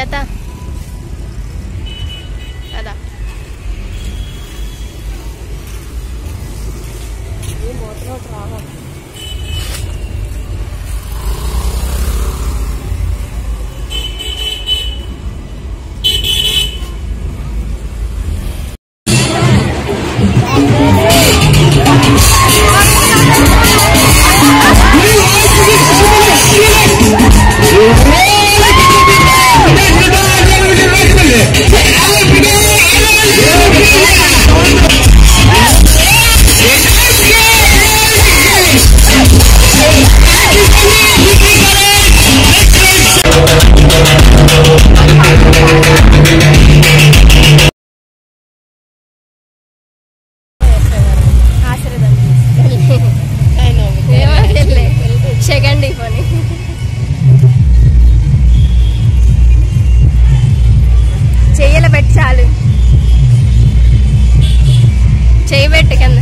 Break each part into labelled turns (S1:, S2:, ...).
S1: సుజాత కదా ఆశీర్వాదం సెకండ్ పోనీ చెయ్యల పెట్టి చాలు చెయ్యి పెట్టి కింద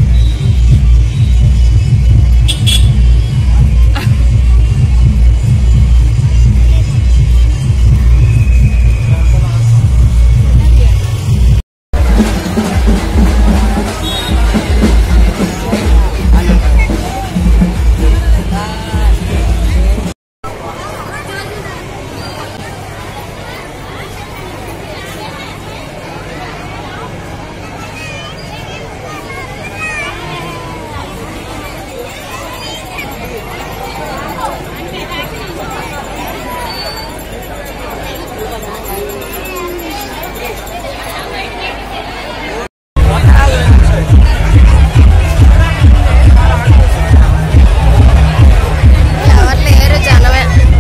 S1: ఎవరు లేరు జనమే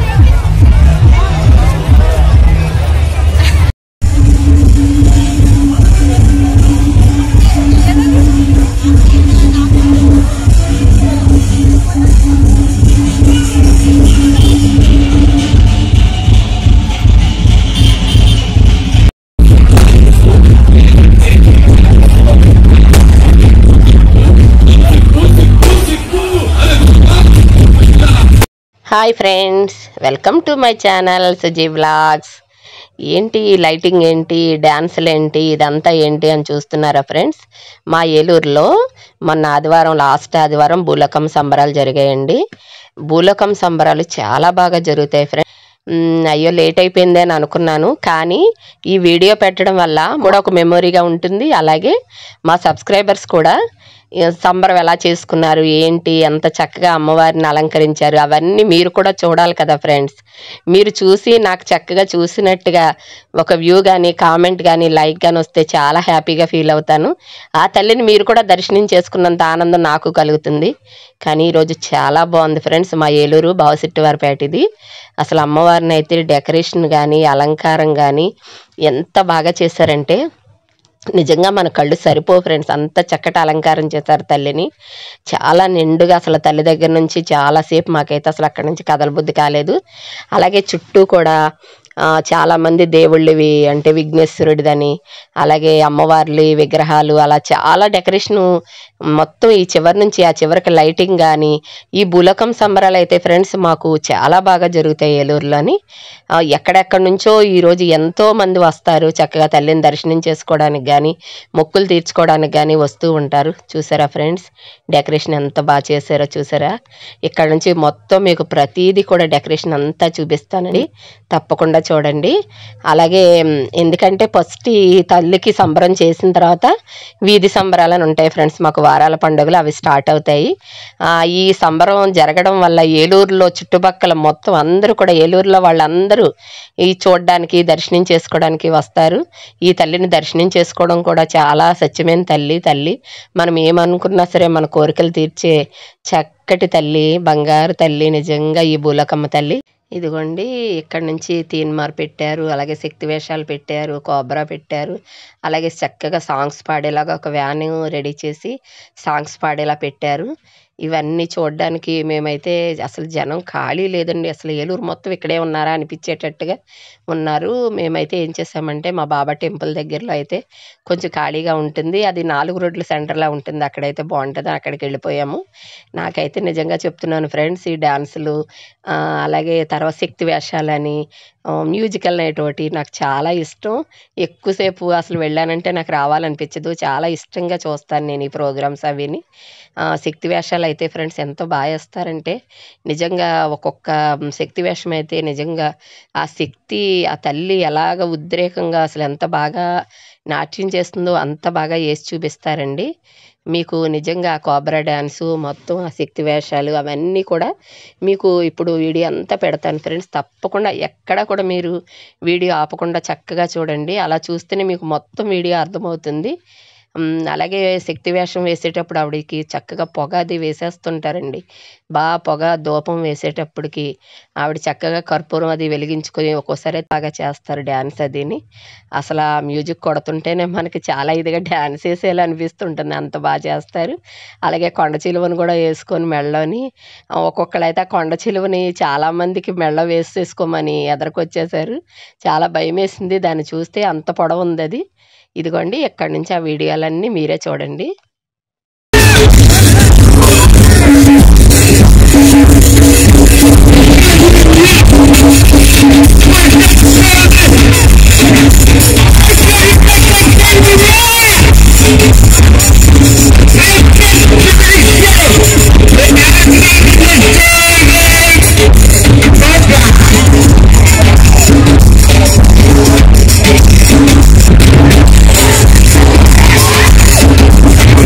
S2: hi friends welcome to my channel Suji blogs ఏంటి లైటింగ్ ఏంటి డ్యాన్సులు ఏంటి ఇదంతా ఏంటి అని చూస్తున్నారా ఫ్రెండ్స్ మా ఏలూరులో మొన్న ఆదివారం లాస్ట్ ఆదివారం భూలకం సంబరాలు జరిగాయండి భూలకం సంబరాలు చాలా బాగా జరుగుతాయి ఫ్రెండ్స్ మ్, అయ్యో లేట్ అయిపోయింది అని అనుకున్నాను కానీ ఈ వీడియో పెట్టడం వల్ల కూడా ఒక మెమొరీగా ఉంటుంది అలాగే మా సబ్స్క్రైబర్స్ కూడా ఈ సంబరం ఎలా చేసుకున్నారు ఏంటి ఎంత చక్కగా అమ్మవారిని అలంకరించారు అవన్నీ మీరు కూడా చూడాలి కదా ఫ్రెండ్స్ మీరు చూసి నాకు చక్కగా చూసినట్టుగా ఒక వ్యూ కానీ కామెంట్ కానీ లైక్ కానీ వస్తే చాలా హ్యాపీగా ఫీల్ అవుతాను ఆ తల్లిని మీరు కూడా దర్శనం చేసుకున్నంత ఆనందం నాకు కలుగుతుంది కానీ ఈరోజు చాలా బాగుంది ఫ్రెండ్స్ మా ఏలూరు బావసిట్టివారిపేట ఇది అసలు అమ్మవారిని అయితే డెకరేషన్ కానీ అలంకారం కానీ ఎంత బాగా చేశారంటే నిజంగా మన కళ్ళు సరిపో ఫ్రెండ్స్ అంత చక్కటి అలంకారం చేశారు తల్లిని చాలా నిండుగా అసలు తల్లి దగ్గర నుంచి చాలాసేపు మాకైతే అసలు అక్కడి నుంచి కదలబుద్ధి కాలేదు అలాగే చుట్టూ కూడా ఆ, చాలా మంది దేవుళ్ళవి అంటే విఘ్నేశ్వరుడిదని అలాగే అమ్మవార్లి విగ్రహాలు అలా చాలా డెకరేషన్ మొత్తం ఈ చివరి నుంచి ఆ చివరికి లైటింగ్ కానీ ఈ బులకం సంబరాలు అయితే ఫ్రెండ్స్ మాకు చాలా బాగా జరుగుతాయి ఏలూరులోని ఆ, ఎక్కడెక్కడి నుంచో ఈరోజు ఎంతో మంది వస్తారు చక్కగా తల్లిని దర్శనం చేసుకోవడానికి కానీ మొక్కులు తీర్చుకోవడానికి కానీ వస్తూ ఉంటారు చూసారా ఫ్రెండ్స్ డెకరేషన్ ఎంత బాగా చేశారో చూసారా ఇక్కడ నుంచి మొత్తం మీకు ప్రతిదీ కూడా డెకరేషన్ అంతా చూపిస్తానండి తప్పకుండా చూడండి అలాగే మ్, ఎందుకంటే ఫస్ట్ ఈ తల్లికి సంబరం చేసిన తర్వాత వీధి సంబరాలు అని ఉంటాయి ఫ్రెండ్స్ మాకు వారాల పండుగలు అవి స్టార్ట్ అవుతాయి ఆ, ఈ సంబరం జరగడం వల్ల ఏలూరులో చుట్టుపక్కల మొత్తం అందరూ కూడా ఏలూరులో వాళ్ళందరూ ఈ చూడడానికి దర్శనం చేసుకోవడానికి వస్తారు ఈ తల్లిని దర్శనం చేసుకోవడం కూడా చాలా సత్యమైన తల్లి తల్లి మనం ఏమనుకున్నా సరే మన కోరికలు తీర్చే చక్కటి తల్లి బంగారు తల్లి నిజంగా ఈ బూలకమ్మ తల్లి ఇదిగోండి ఇక్కడ నుంచి తీన్మార్ పెట్టారు అలాగే శక్తి వేషాలు పెట్టారు కోబ్రా పెట్టారు అలాగే చక్కగా సాంగ్స్ పాడేలాగా ఒక వ్యాన్ రెడీ చేసి సాంగ్స్ పాడేలా పెట్టారు ఇవన్నీ చూడడానికి మేమైతే అసలు జనం ఖాళీ లేదండి అసలు ఏలూరు మొత్తం ఇక్కడే ఉన్నారా అనిపించేటట్టుగా ఉన్నారు మేమైతే ఏం చేసామంటే మా బాబా టెంపుల్ దగ్గరలో అయితే కొంచెం ఖాళీగా ఉంటుంది అది నాలుగు రోడ్ల సెంటర్లో ఉంటుంది అక్కడైతే బాగుంటుంది అక్కడికి వెళ్ళిపోయాము నాకైతే నిజంగా చెప్తున్నాను ఫ్రెండ్స్ ఈ డాన్సులు ఆ, అలాగే తర్వాత శక్తి వేషాలని ఆ, మ్యూజికల్ నైట్ ఒకటి నాకు చాలా ఇష్టం ఎక్కువసేపు అసలు వెళ్ళానంటే నాకు రావాలనిపించదు చాలా ఇష్టంగా చూస్తాను నేను ఈ ప్రోగ్రామ్స్ అవిని ఆ, శక్తి వేషాలు అయితే ఫ్రెండ్స్ ఎంత బాగా వేస్తారంటే నిజంగా ఒక్కొక్క శక్తి వేషం అయితే నిజంగా ఆ శక్తి ఆ తల్లి ఎలాగ ఉద్రేకంగా అసలు ఎంత బాగా నాట్యం చేస్తుందో అంత బాగా వేసి చూపిస్తారండి మీకు నిజంగా ఆ కోబ్రా డ్యాన్సు మొత్తం ఆ శక్తి వేషాలు అవన్నీ కూడా మీకు ఇప్పుడు వీడియో అంతా పెడతాను ఫ్రెండ్స్ తప్పకుండా ఎక్కడ కూడా మీరు వీడియో ఆపకుండా చక్కగా చూడండి అలా చూస్తేనే మీకు మొత్తం వీడియో అర్థమవుతుంది ఉమ్, అలాగే శక్తి వేషం వేసేటప్పుడు ఆవిడకి చక్కగా పొగ అది వేసేస్తుంటారండి బాగా పొగ ధూపం వేసేటప్పటికి ఆవిడ చక్కగా కర్పూరం అది వెలిగించుకొని ఒక్కోసారి బాగా చేస్తారు డ్యాన్స్ అదిని అసలు ఆ మ్యూజిక్ కొడుతుంటేనే మనకి చాలా ఇదిగా డ్యాన్స్ వేసేలా అనిపిస్తుంటుంది అంత బాగా చేస్తారు అలాగే కొండ చిలువను కూడా వేసుకొని మెళ్ళని ఒక్కొక్కళ్ళైతే ఆ కొండ చిలువని చాలామందికి మెళ్ళ వేసేసుకోమని ఎదరకొచ్చేసారు చాలా భయం వేసింది దాన్ని చూస్తే అంత పొడవు ఉంది అది ఇదిగోండి ఇక్కడి నుంచి ఆ వీడియోలన్నీ మీరే చూడండి
S3: Thank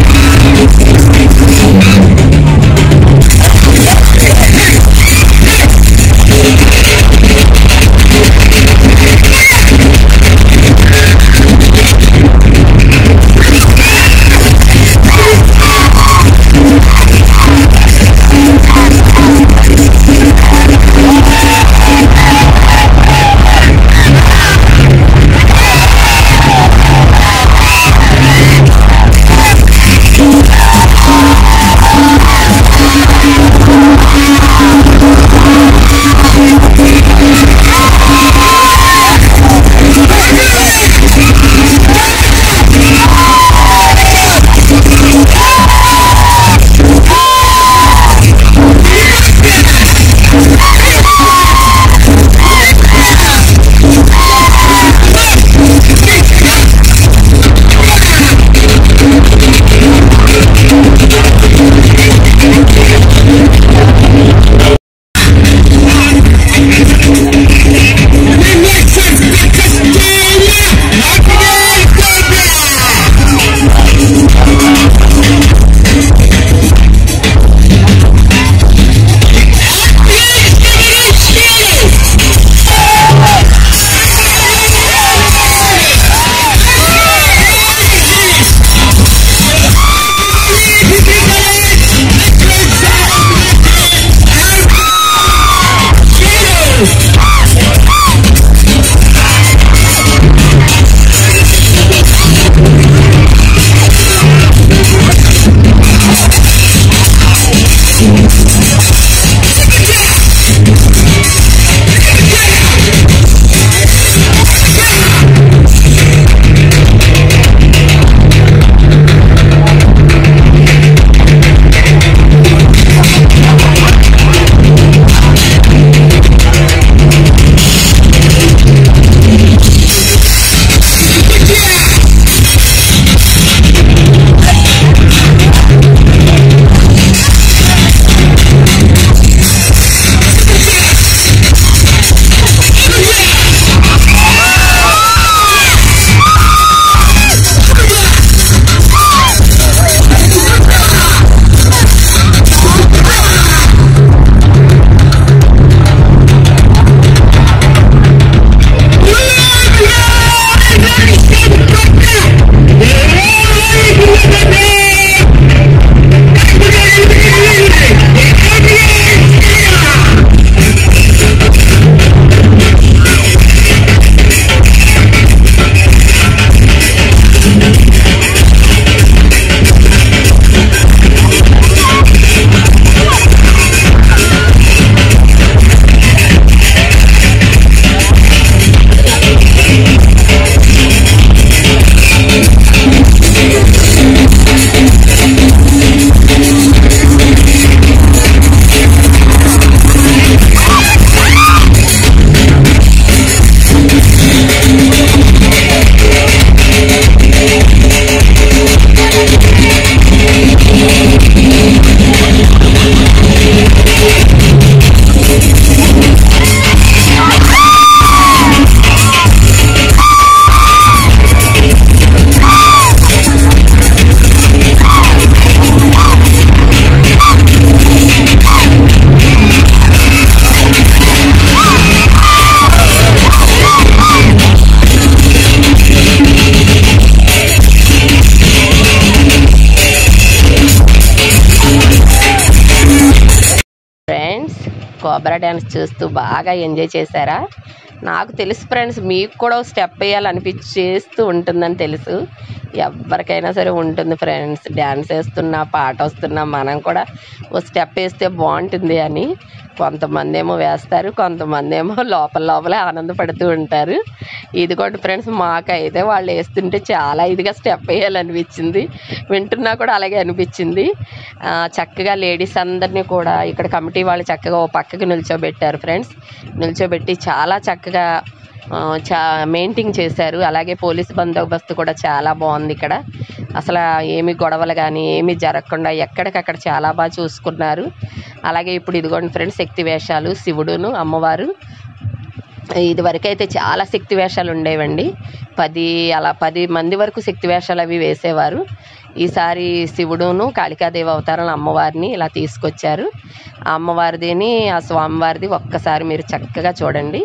S2: ఫ్రెండ్స్ కోబ్రా డ్యాన్స్ చూస్తూ బాగా ఎంజాయ్ చేశారా నాకు తెలుసు ఫ్రెండ్స్ మీకు కూడా ఒక స్టెప్ వేయాలనిపించి చేస్తూ ఉంటుందని తెలుసు ఎవరికైనా సరే ఉంటుంది ఫ్రెండ్స్ డ్యాన్స్ వేస్తున్నా పాట వస్తున్నా మనం కూడా ఓ స్టెప్ వేస్తే బాగుంటుంది అని కొంతమంది ఏమో వేస్తారు కొంతమంది ఏమో లోపల లోపలే ఆనందపడుతూ ఉంటారు ఇదిగోండి ఫ్రెండ్స్ మాకైతే వాళ్ళు వేస్తుంటే చాలా ఇదిగా స్టెప్ వేయాలనిపించింది వింటున్నా కూడా అలాగే అనిపించింది ఆ, చక్కగా లేడీస్ అందరినీ కూడా ఇక్కడ కమిటీ వాళ్ళు చక్కగా ఓ పక్కకి నిల్చోబెట్టారు ఫ్రెండ్స్ నిల్చోబెట్టి చాలా చక్కగా ఆ, చా మెయింటైన్ చేశారు అలాగే పోలీస్ బందోబస్తు కూడా చాలా బాగుంది ఇక్కడ అసలు ఏమి గొడవలు కానీ ఏమీ జరగకుండా ఎక్కడికక్కడ చాలా బాగా చూసుకున్నారు అలాగే ఇప్పుడు ఇదిగోండి ఫ్రెండ్స్ శక్తి వేషాలు శివుడును అమ్మవారు ఇది వరకు అయితే చాలా శక్తి వేషాలు ఉండేవండి పది అలా పది మంది వరకు శక్తి వేషాలు అవి వేసేవారు ఈసారి శివుడును కాళికాదేవి అవతారం అమ్మవారిని ఇలా తీసుకొచ్చారు ఆ అమ్మవారిదిని ఆ స్వామివారిది ఒక్కసారి మీరు చక్కగా చూడండి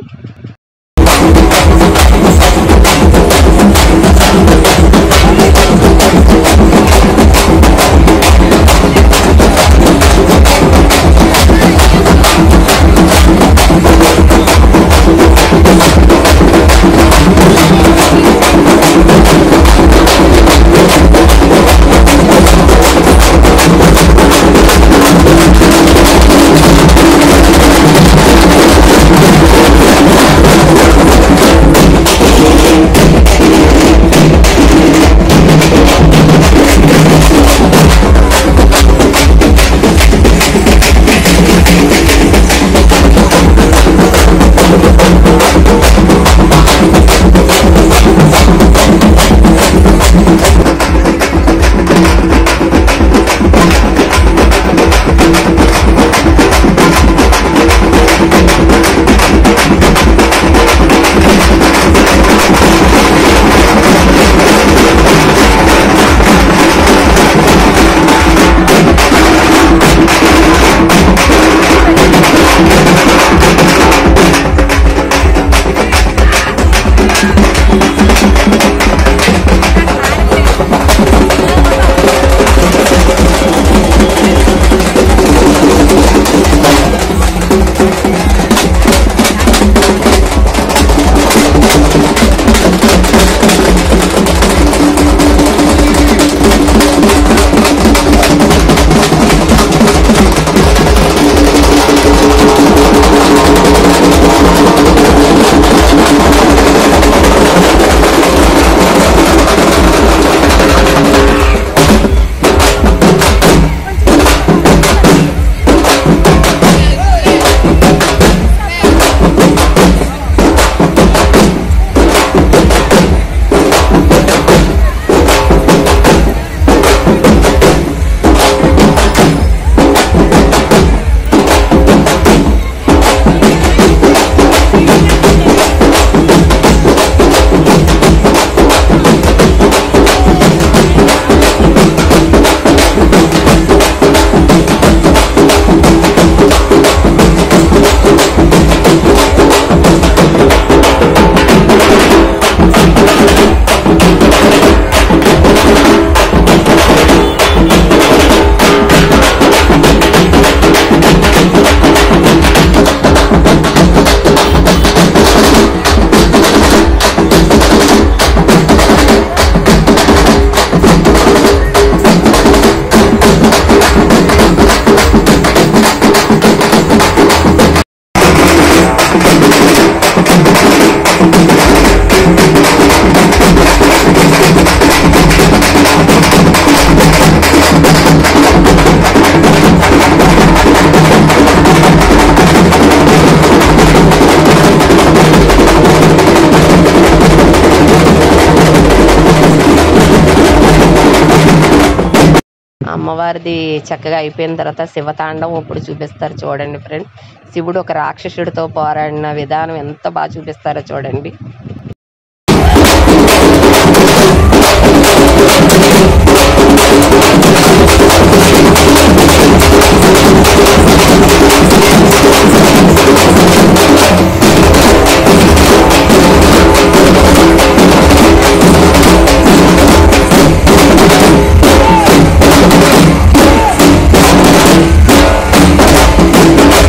S2: అమ్మవారిది చక్కగా అయిపోయిన తర్వాత శివతాండం ఇప్పుడు చూపిస్తారు చూడండి ఫ్రెండ్ శివుడు ఒక రాక్షసుడితో పోరాడిన విధానం ఎంత బాగా చూపిస్తారో చూడండి
S3: Thank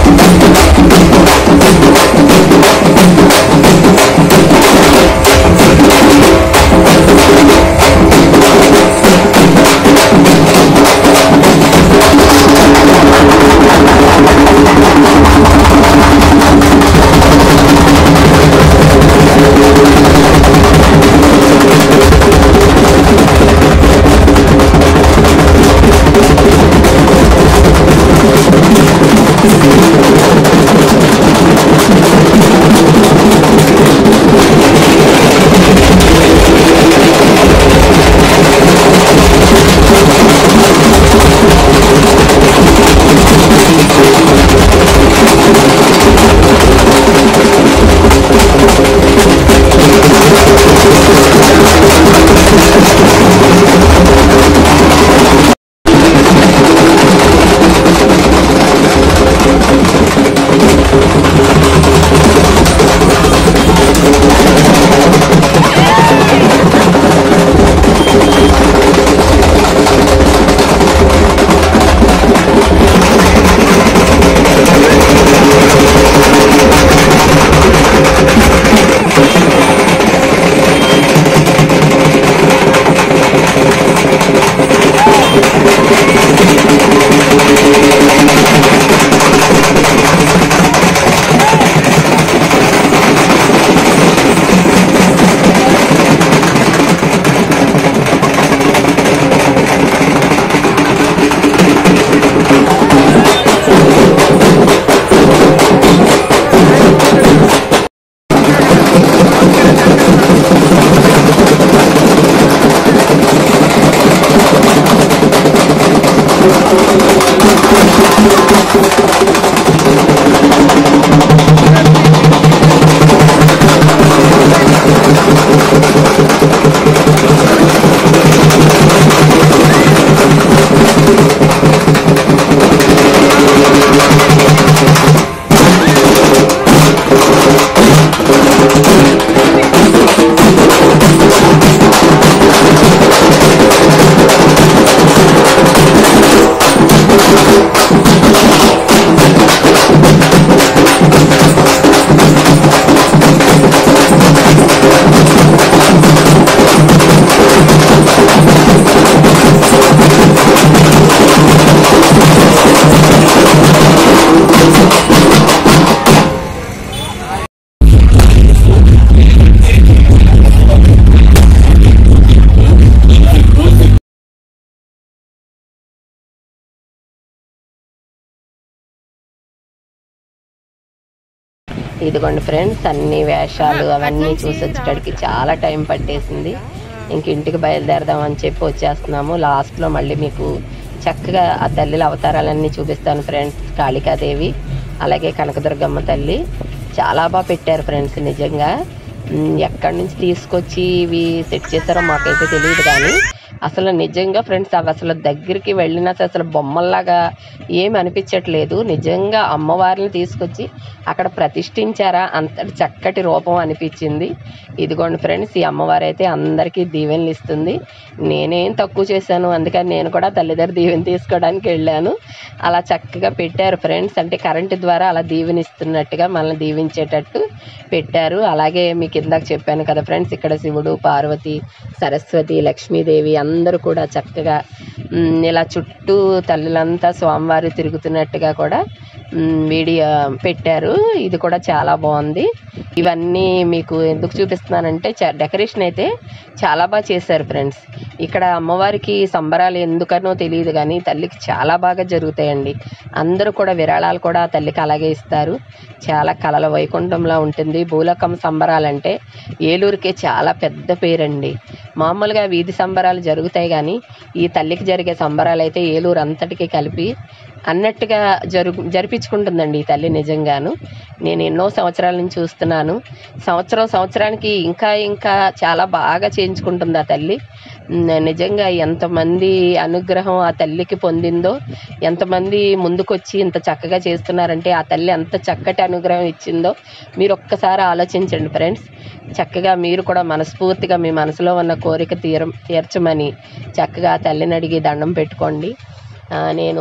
S2: ఇదిగోండి ఫ్రెండ్స్ అన్ని వేషాలు అవన్నీ చూసి వచ్చేటడికి చాలా టైం పట్టేసింది ఇంక ఇంటికి బయలుదేరదాం అని చెప్పి వచ్చేస్తున్నాము లాస్ట్లో మళ్ళీ మీకు చక్కగా ఆ తల్లిల అవతారాలన్నీ చూపిస్తాను ఫ్రెండ్స్ కాళికాదేవి అలాగే కనకదుర్గమ్మ తల్లి చాలా బాగా పెట్టారు ఫ్రెండ్స్ నిజంగా ఉమ్, ఎక్కడి నుంచి తీసుకొచ్చి ఇవి సెట్ చేశారో మాకైతే తెలియదు కానీ అసలు నిజంగా ఫ్రెండ్స్ అవి అసలు దగ్గరికి వెళ్ళినా సరే అసలు బొమ్మల్లాగా ఏమి అనిపించట్లేదు నిజంగా అమ్మవారిని తీసుకొచ్చి అక్కడ ప్రతిష్ఠించారా అంతటి చక్కటి రూపం అనిపించింది ఇదిగోండి ఫ్రెండ్స్ ఈ అమ్మవారు అయితే అందరికీ దీవెనలు ఇస్తుంది నేనేం తక్కువ చేశాను అందుకని నేను కూడా తల్లిదండ్రులు దీవెన తీసుకోవడానికి వెళ్ళాను అలా చక్కగా పెట్టారు ఫ్రెండ్స్ అంటే కరెంటు ద్వారా అలా దీవెనిస్తున్నట్టుగా మనల్ని దీవించేటట్టు పెట్టారు అలాగే మీకు ఇందాక చెప్పాను కదా ఫ్రెండ్స్ ఇక్కడ శివుడు పార్వతి సరస్వతి లక్ష్మీదేవి అందరూ కూడా చక్కగా మ్, ఇలా చుట్టూ తల్లులంతా స్వామివారు తిరుగుతున్నట్టుగా కూడా మ్, వీడియో పెట్టారు ఇది కూడా చాలా బాగుంది ఇవన్నీ మీకు ఎందుకు చూపిస్తున్నానంటే చ- డెకరేషన్ అయితే చాలా బాగా చేశారు ఫ్రెండ్స్ ఇక్కడ అమ్మవారికి సంబరాలు ఎందుకనో తెలియదు కానీ తల్లికి చాలా బాగా జరుగుతాయండి అందరూ కూడా విరాళాలు కూడా ఆ తల్లికి అలాగే ఇస్తారు చాలా కలల వైకుంఠంలో ఉంటుంది భూలోకం సంబరాలంటే ఏలూరుకే చాలా పెద్ద పేరండి మామూలుగా వీధి సంబరాలు జరుగుతాయి కానీ ఈ తల్లికి జరిగే సంబరాలు అయితే ఏలూరు అంతటికి కలిపి అన్నట్టుగా జరుగు జరిపించుకుంటుందండి ఈ తల్లి నిజంగాను నేను ఎన్నో సంవత్సరాల నుంచి చూస్తున్నాను సంవత్సరం సంవత్సరానికి ఇంకా ఇంకా చాలా బాగా చేయించుకుంటుంది ఆ తల్లి న- నిజంగా ఎంతమంది అనుగ్రహం ఆ తల్లికి పొందిందో ఎంతమంది ముందుకొచ్చి ఇంత చక్కగా చేస్తున్నారంటే ఆ తల్లి ఎంత చక్కటి అనుగ్రహం ఇచ్చిందో మీరు ఒక్కసారి ఆలోచించండి ఫ్రెండ్స్ చక్కగా మీరు కూడా మనస్ఫూర్తిగా మీ మనసులో ఉన్న కోరిక తీర తీర్చమని చక్కగా ఆ తల్లిని అడిగి దండం పెట్టుకోండి ఆ, నేను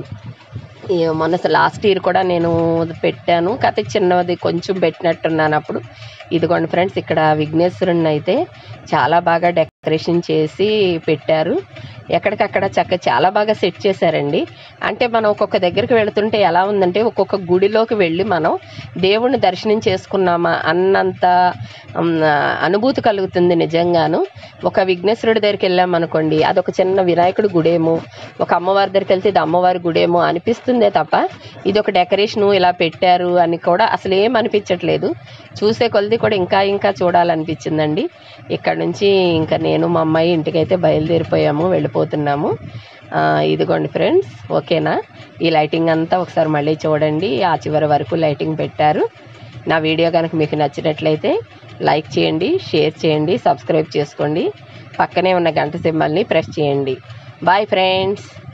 S2: ఈ మొన్న లాస్ట్ ఇయర్ కూడా నేను పెట్టాను కాకపోతే చిన్నది కొంచెం పెట్టినట్టున్నాను అప్పుడు ఇదిగోండి ఫ్రెండ్స్ ఇక్కడ విఘ్నేశ్వరుని అయితే చాలా బాగా డెకరేషన్ చేసి పెట్టారు ఎక్కడికక్కడ చక్క చాలా బాగా సెట్ చేశారండి అంటే మనం ఒక్కొక్క దగ్గరికి వెళుతుంటే ఎలా ఉందంటే ఒక్కొక్క గుడిలోకి వెళ్ళి మనం దేవుణ్ణి దర్శనం చేసుకున్నామా అన్నంత ఉమ్, అనుభూతి కలుగుతుంది నిజంగాను ఒక విఘ్నేశ్వరుడి దగ్గరికి వెళ్ళామనుకోండి అదొక చిన్న వినాయకుడి గుడేమో ఒక అమ్మవారి దగ్గరికి వెళ్తే ఇది అమ్మవారి గుడేమో అనిపిస్తుందే తప్ప ఇది ఒక డెకరేషను ఇలా పెట్టారు అని కూడా అసలు ఏం అనిపించట్లేదు చూసే కొలది కూడా ఇంకా ఇంకా చూడాలనిపించిందండి ఇక్కడ నుంచి ఇంకా నేను మా అమ్మాయి ఇంటికైతే బయలుదేరిపోయాము వెళ్ళిపోతున్నాము ఆ, ఇదిగోండి ఫ్రెండ్స్ ఓకేనా ఈ లైటింగ్ అంతా ఒకసారి మళ్ళీ చూడండి ఆ చివరి వరకు లైటింగ్ పెట్టారు నా వీడియో కనుక మీకు నచ్చినట్లయితే లైక్ చేయండి షేర్ చేయండి సబ్స్క్రైబ్ చేసుకోండి పక్కనే ఉన్న గంట సింబల్ని ప్రెస్ చేయండి బాయ్ ఫ్రెండ్స్